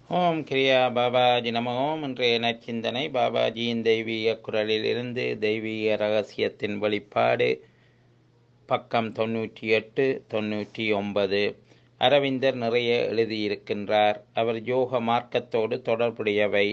ஓம் கிரியா பாபாஜி நம ஓம் இன்றைய நச்சிந்தனை பாபாஜியின் தெய்வீக குரலில் இருந்து தெய்வீக ரகசியத்தின் வெளிப்பாடு பக்கம் தொண்ணூற்றி எட்டு தொண்ணூற்றி ஒன்பது அரவிந்தர் நிறைய எழுதியிருக்கின்றார் அவர் யோக மார்க்கத்தோடு தொடர்புடையவை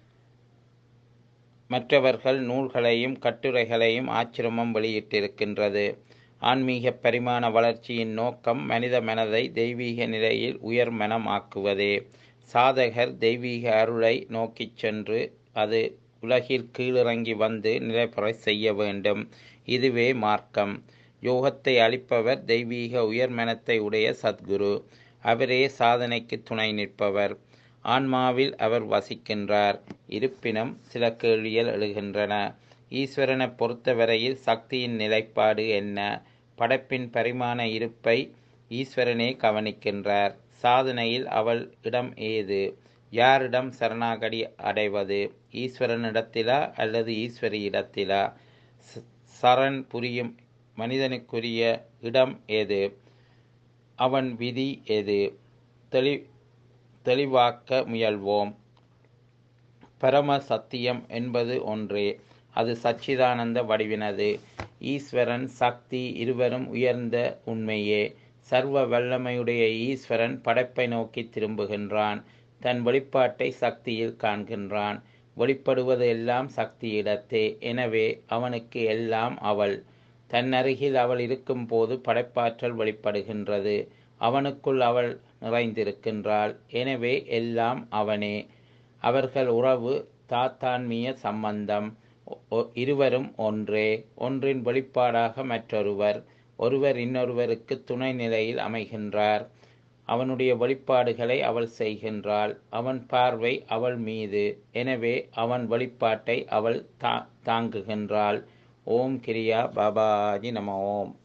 மற்றவர்கள் நூல்களையும் கட்டுரைகளையும் ஆச்சிரமம் வெளியிட்டிருக்கின்றது ஆன்மீக பரிமாண வளர்ச்சியின் நோக்கம் மனித மனதை தெய்வீக நிலையில் உயர் மனம் ஆக்குவதே சாதகர் தெய்வீக அருளை நோக்கிச் சென்று அது உலகில் கீழிறங்கி வந்து நிலைபெற செய்ய வேண்டும் இதுவே மார்க்கம் யோகத்தை அளிப்பவர் தெய்வீக உயர் மனத்தை உடைய சத்குரு அவரே சாதனைக்கு துணை நிற்பவர் ஆன்மாவில் அவர் வசிக்கின்றார் இருப்பினும் சில கேள்விகள் எழுகின்றன ஈஸ்வரனை பொறுத்தவரையில் சக்தியின் நிலைப்பாடு என்ன படைப்பின் பரிமாண இருப்பை ஈஸ்வரனே கவனிக்கின்றார் சாதனையில் அவள் இடம் ஏது யாரிடம் சரணாகடி அடைவது ஈஸ்வரனிடத்திலா அல்லது ஈஸ்வரி இடத்திலா சரண் புரியும் மனிதனுக்குரிய இடம் எது அவன் விதி எது தெளி தெளிவாக்க முயல்வோம் பரம சத்தியம் என்பது ஒன்றே அது சச்சிதானந்த வடிவினது ஈஸ்வரன் சக்தி இருவரும் உயர்ந்த உண்மையே சர்வ வல்லமையுடைய ஈஸ்வரன் படைப்பை நோக்கி திரும்புகின்றான் தன் வெளிப்பாட்டை சக்தியில் காண்கின்றான் வெளிப்படுவது எல்லாம் சக்தியிடத்தே எனவே அவனுக்கு எல்லாம் அவள் தன் அருகில் அவள் இருக்கும்போது படைப்பாற்றல் வெளிப்படுகின்றது அவனுக்குள் அவள் நிறைந்திருக்கின்றாள் எனவே எல்லாம் அவனே அவர்கள் உறவு தாத்தான்மிய சம்பந்தம் இருவரும் ஒன்றே ஒன்றின் வெளிப்பாடாக மற்றொருவர் ஒருவர் இன்னொருவருக்கு துணை நிலையில் அமைகின்றார் அவனுடைய வெளிப்பாடுகளை அவள் செய்கின்றாள் அவன் பார்வை அவள் மீது எனவே அவன் வெளிப்பாட்டை அவள் தா தாங்குகின்றாள் ஓம் கிரியா பாபாஜி நம ஓம்